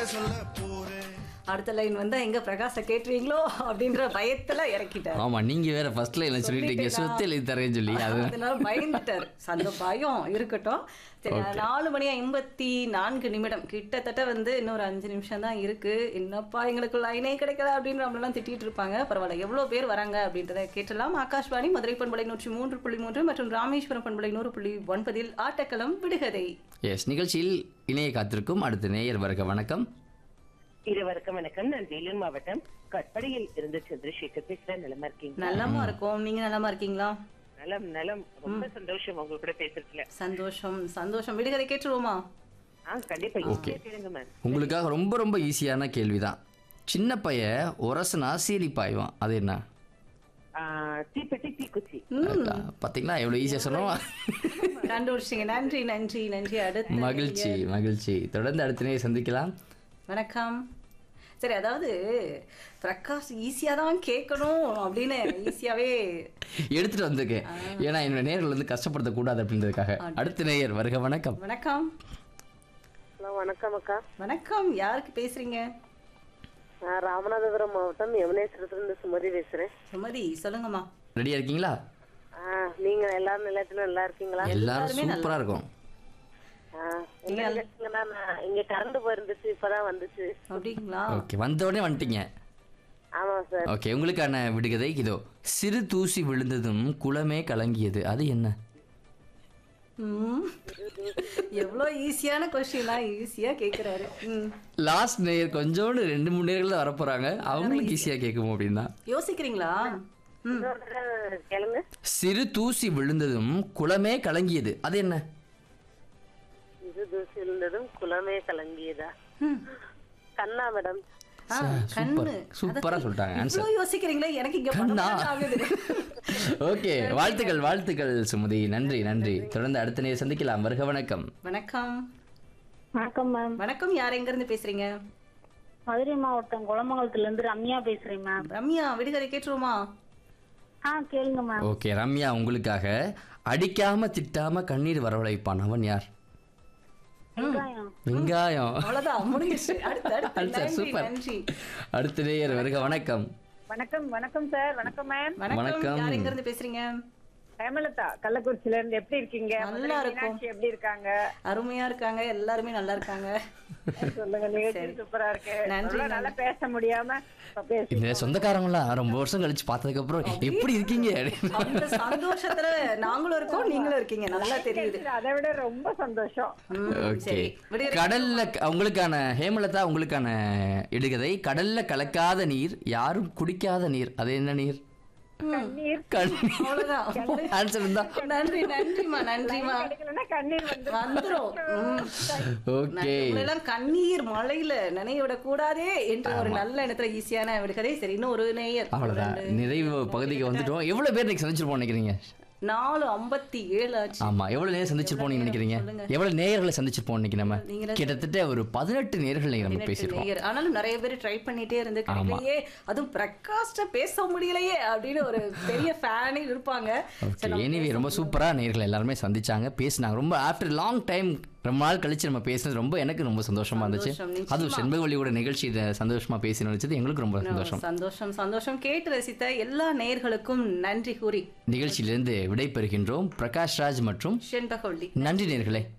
சொல்ல போறேன் அடுத்த லைன் வந்தா எங்க பிரகாச கேட்டுருவீங்களோ அப்படின்ற பயத்துல இறக்கிட்டாரு ஆமா நீங்க வேற ஃபர்ஸ்ட்ல என்ன சொல்லிட்டீங்க சொல்லிட்டேனா? சொத்து எழுதி தரேன்னு சொல்லி அது அதனால பயந்துட்டாரு அந்த பயம் இருக்கட்டும் சரி நாலு மணி ஐம்பத்தி நான்கு நிமிடம் கிட்டத்தட்ட வந்து இன்னொரு அஞ்சு நிமிஷம் தான் இருக்கு என்னப்பா எங்களுக்கு லைனே கிடைக்கல அப்படின்னு நம்மளெல்லாம் திட்டிட்டு இருப்பாங்க பரவாயில்ல எவ்வளவு பேர் வராங்க அப்படின்றத கேட்டலாம் ஆகாஷ்வாணி மதுரை பண்பலை நூற்றி மூன்று புள்ளி மூன்று மற்றும் ராமேஸ்வரம் பண்பலை நூறு புள்ளி ஒன்பதில் ஆட்டக்களம் விடுகதை எஸ் நிகழ்ச்சியில் இணைய காத்திருக்கும் அடுத்த நேயர் வருக வணக்கம் இருவருக்கும் வணக்கம் நான் வேலூர் மாவட்டம் கட்படியில் இருந்து சந்திரசேகர் பேசுறேன் நலமா இருக்கீங்க நலமா இருக்கும் நீங்க நலமா இருக்கீங்களா நலம் நலம் ரொம்ப சந்தோஷம் உங்க கூட பேசுறதுல சந்தோஷம் சந்தோஷம் விடுகதை கேட்டுருவோமா ஆ கண்டிப்பா ஈஸியா கேளுங்க மேம் உங்களுக்காக ரொம்ப ரொம்ப ஈஸியான கேள்விதான் சின்ன பையன் உரசுனா சீரி பாய்வான் அது என்ன தீப்பெட்டி தீக்குச்சி அதான். பாத்தீங்களா எவ்வளவு ஈஸியா சொன்னோம் கண்டுபிடிச்சிங்க நன்றி நன்றி நன்றி அடுத்து மகிழ்ச்சி மகிழ்ச்சி தொடர்ந்து அடுத்த நேயர் சந்திக்கலாம் வணக்கம் சரி அதாவது பிரகாஷ் ஈஸியாக தான் கேட்கணும் அப்படின்னு ஈஸியாவே எடுத்துட்டு வந்திருக்கேன் ஏன்னா என்னோட நேர்கள் வந்து கஷ்டப்படுத்தக்கூடாது அப்படின்றதுக்காக அடுத்த நேயர் வருக வணக்கம் வணக்கம் ஹலோ வணக்கம் அக்கா வணக்கம் யாருக்கு பேசுறீங்க நான் ராமநாதபுரம் மாவட்டம் யமுனேஸ்வரத்துல சுமதி பேசுறேன் சுமதி சொல்லுங்கம்மா ரெடியா இருக்கீங்களா நீங்க எல்லாரும் நிலையத்துல நல்லா இருக்கீங்களா எல்லாரும் சூப்பரா இருக்கும் இங்க கரண்ட் போயிருந்துச்சு இப்பதான் வந்துச்சு அப்படிங்களா ஓகே வந்த உடனே வந்துட்டீங்க ஆமா சார் ஓகே உங்களுக்கான விடுகதை இதோ சிறு தூசி விழுந்ததும் குளமே கலங்கியது அது என்ன ம் எவ்வளோ ஈஸியான கொஸ்டினா ஈஸியாக கேட்குறாரு ம் லாஸ்ட் நேயர் கொஞ்சோண்டு ரெண்டு மூணு நேர்கள் தான் வரப்போறாங்க அவங்களுக்கு ஈஸியா கேட்கும் அப்படின்னா யோசிக்கிறீங்களா ம் கேளுங்க சிறு தூசி விழுந்ததும் குளமே கலங்கியது அது என்ன இது தூசி இருந்ததும் குளமே கலங்கியதா ம் கண்ணா மேடம் ஆ, சூப்பர் கண்ணு சூப்பரா சொல்லிட்டாங்க ஆன்சர் இவ்வளோ யோசிக்கிறீங்களே எனக்கு இங்க கண்ணா? படபடன்னு ஆகுது ஓகே வாழ்த்துக்கள் வாழ்த்துக்கள் சுமதி நன்றி நன்றி தொடர்ந்து அடுத்த நேரம் சந்திக்கலாம் வருக வணக்கம் வணக்கம் வணக்கம் மேம் வணக்கம் யார் எங்க இருந்து பேசுறீங்க மதுரை மாவட்டம் குளமங்கலத்துல இருந்து ரம்யா பேசுறேன் மேம் ரம்யா விடுகதை கேட்டுருவோமா ஆ கேளுங்க மேம் ஓகே ரம்யா உங்களுக்காக அடிக்காம திட்டாம கண்ணீர் வரவழைப்பான் அவன் யார் வெங்காயம் வெங்காயம் அவ்வளவுதான் முடிஞ்சிச்சு அடுத்து அடுத்து Answer, நன்றி super. நன்றி அடுத்த நேயர் வருக வணக்கம் வணக்கம் வணக்கம் சார் வணக்கம் மேம் வணக்கம் வணக்கம். யார் எங்க இருந்து பேசுறீங்க ஹேமலதா கள்ளக்குறிச்சில இருந்து எப்படி இருக்கீங்க நல்லா மதுரை இருக்கும். மீனாட்சி எப்படி இருக்காங்க அருமையா இருக்காங்க எல்லாருமே நல்லா இருக்காங்க சொல்லுங்க நிகழ்ச்சி சூப்பரா இருக்கு நன்றி, அவ்வளவு நல்லா பேச முடியாம இப்ப பேசி இந்த சொந்தக்காரங்களாம் ரொம்ப வருஷம் கழிச்சு பார்த்ததுக்கு அப்புறம் எப்படி இருக்கீங்க அப்படின்னு. அந்த சந்தோஷத்துல நாங்களும் இருக்கோம் நீங்களும் இருக்கீங்க நல்லா தெரியுது அதை விட ரொம்ப சந்தோஷம் ம், ஓகே சரி விடுகதை கடல்ல க- உங்களுக்கான ஹேமலதா உங்களுக்கான இடுகதை கடல்ல கலக்காத நீர் யாரும் குடிக்காத நீர் அது என்ன நீர் கண்ணீர் அவ்வளவுதான் ஆன்சர் இருந்தா நன்றி நன்றிமா நன்றிமா கிடைக்கலன்னா கண்ணீர் வந்து வந்துரும் ம். ஓகே எல்லாம் கண்ணீர் மழையில நனைய விட கூடாதே என்ற ஒரு நல்ல இடத்துல ஈஸியான விடுகதை சரி இன்னும் ஒரு நேயர் அவ்வளவுதான் நிறைவு பகுதிக்கு வந்துட்டோம் எவ்வளவு பேர் இன்னைக்கு சந்திச்சிருப்போம் நினைக்கிறீங்க நாலு ஐம்பத்தி ஏழு ஆச்சு ஆமா எவ்வளவு நேரம் சந்திச்சிருப்போம் நீங்க நினைக்கிறீங்க எவ்வளவு நேயர்களை சந்திச்சிருப்போம் இன்னைக்கு நம்ம நீங்களே கிட்டத்தட்ட ஒரு பதினெட்டு நேர்கள் இன்னைக்கு நம்ம பதினெட்டு பேசியிருக்கோம் நேயர் ஆனாலும் நிறைய பேர் ட்ரை பண்ணிட்டே இருந்து கிடைக்கலையே அதுவும் பிரகாஷ்ட பேச முடியலையே அப்படின்னு ஒரு பெரிய ஃபேனே இருப்பாங்க ஓகே எனிவே ரொம்ப சூப்பரா நேயர்கள் எல்லாருமே சந்திச்சாங்க பேசினாங்க ரொம்ப ஆஃப்டர் லாங் டைம் ரொம்ப நாள் கழிச்சு நம்ம பேசினது ரொம்ப எனக்கு ரொம்ப சந்தோஷமா இருந்துச்சு சந்தோஷம், நிச்சயமா. அதுவும் செண்பகவல்லியோட நிகழ்ச்சி இதை சந்தோஷமா பேசி நினைச்சது எங்களுக்கு ரொம்ப சந்தோஷம் சந்தோஷம் சந்தோஷம் கேட்டு ரசித்த எல்லா நேயர்களுக்கும் நன்றி கூறி நிகழ்ச்சியிலிருந்து விடை பெறுகின்றோம் பிரகாஷ் ராஜ் மற்றும் செண்பகவள்ளி நன்றி நேர்களே